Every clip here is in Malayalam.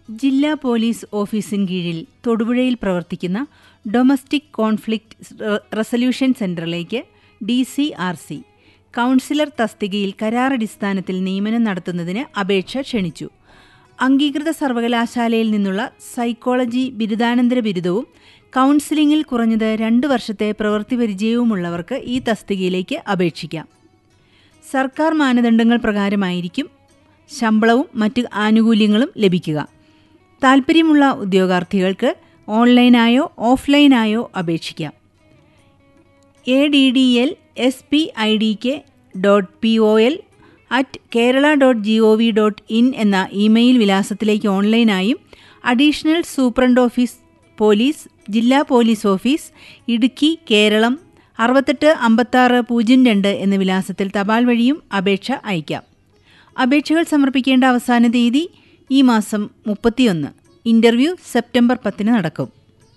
ജില്ലാ പോലീസ് ഓഫീസിന് കീഴിൽ തൊടുപുഴയിൽ പ്രവർത്തിക്കുന്ന ഡൊമസ്റ്റിക് കോൺഫ്ലിക്റ്റ് റ- റെസല്യൂഷൻ സെന്ററിലേക്ക് D C R C counsellor തസ്തികയിൽ കരാറടിസ്ഥാനത്തിൽ നിയമനം നടത്തുന്നതിന് അപേക്ഷ ക്ഷണിച്ചു അംഗീകൃത സർവകലാശാലയിൽ നിന്നുള്ള സൈക്കോളജി ബിരുദാനന്തര ബിരുദവും കൗൺസിലിംഗിൽ കുറഞ്ഞത് രണ്ട് വർഷത്തെ പ്രവൃത്തി പരിചയവുമുള്ളവർക്ക് ഈ തസ്തികയിലേക്ക് അപേക്ഷിക്കാം സർക്കാർ മാനദണ്ഡങ്ങൾ പ്രകാരമായിരിക്കും ശമ്പളവും മറ്റ് ആനുകൂല്യങ്ങളും ലഭിക്കുക താൽപ്പര്യമുള്ള ഉദ്യോഗാർത്ഥികൾക്ക് ഓൺലൈനായോ ഓഫ്ലൈനായോ അപേക്ഷിക്കാം A D D L S P I D K dot P O L at Kerala dot G O V dot in എന്ന ഇമെയിൽ വിലാസത്തിലേക്ക് ഓൺലൈനായും അഡീഷണൽ സൂപ്രണ്ട് ഓഫീസ് പോലീസ് ജില്ലാ പോലീസ് ഓഫീസ് ഇടുക്കി കേരളം അറുപത്തെട്ട് അമ്പത്താറ് പൂജ്യം രണ്ട് എന്ന വിലാസത്തിൽ തപാൽ വഴിയും അപേക്ഷ അയക്കാം അപേക്ഷകൾ സമർപ്പിക്കേണ്ട അവസാന തീയതി ഈ മാസം മുപ്പത്തിയൊന്ന് ഇന്റർവ്യൂ സെപ്റ്റംബർ പത്തിന് നടക്കും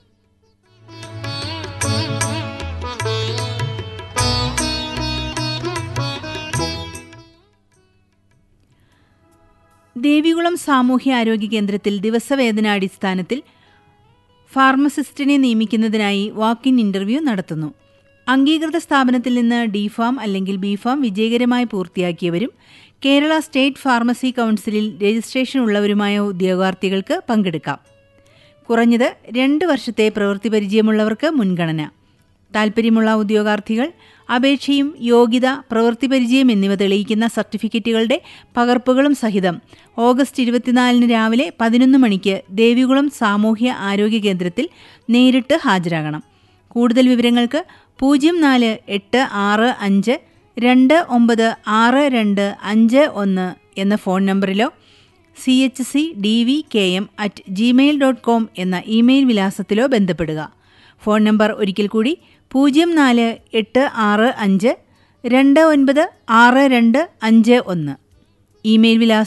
ദേവികുളം സാമൂഹ്യ ആരോഗ്യ കേന്ദ്രത്തിൽ ദിവസവേതനാടിസ്ഥാനത്തിൽ ഫാർമസിസ്റ്റിനെ നിയമിക്കുന്നതിനായി വാക്ക് ഇൻ ഇന്റർവ്യൂ നടത്തുന്നു അംഗീകൃത സ്ഥാപനത്തിൽ നിന്ന് ഡിഫാം അല്ലെങ്കിൽ ബിഫാം വിജയകരമായി പൂർത്തിയാക്കിയവരും കേരള സ്റ്റേറ്റ് ഫാർമസി കൗൺസിലിൽ രജിസ്ട്രേഷൻ ഉള്ളവരുമായ ഉദ്യോഗാർത്ഥികൾക്ക് പങ്കെടുക്കാം കുറഞ്ഞത് രണ്ട് വർഷത്തെ പ്രവൃത്തി പരിചയമുള്ളവർക്ക് മുൻഗണന താൽപ്പര്യമുള്ള ഉദ്യോഗാർത്ഥികൾ അപേക്ഷയും യോഗ്യത പ്രവൃത്തി പരിചയം എന്നിവ തെളിയിക്കുന്ന സർട്ടിഫിക്കറ്റുകളുടെ പകർപ്പുകളും സഹിതം ഓഗസ്റ്റ് ഇരുപത്തിനാലിന് രാവിലെ പതിനൊന്ന് മണിക്ക് ദേവികുളം സാമൂഹ്യ ആരോഗ്യ കേന്ദ്രത്തിൽ നേരിട്ട് ഹാജരാകണം കൂടുതൽ വിവരങ്ങൾക്ക് പൂജ്യം നാല് എട്ട് ആറ് അഞ്ച് രണ്ട് ഒമ്പത് ആറ് രണ്ട് അഞ്ച് ഒന്ന് എന്ന ഫോൺ നമ്പറിലോ C H C D V K M at Gmail dot com എന്ന ഇമെയിൽ വിലാസത്തിലോ ബന്ധപ്പെടുക ഫോൺ നമ്പർ ഒരിക്കൽ കൂടി പൂജ്യം നാല് എട്ട് ആറ് അഞ്ച് രണ്ട് ഒൻപത് ആറ് രണ്ട് അഞ്ച് ഒന്ന് ഇമെയിൽ വിലാസം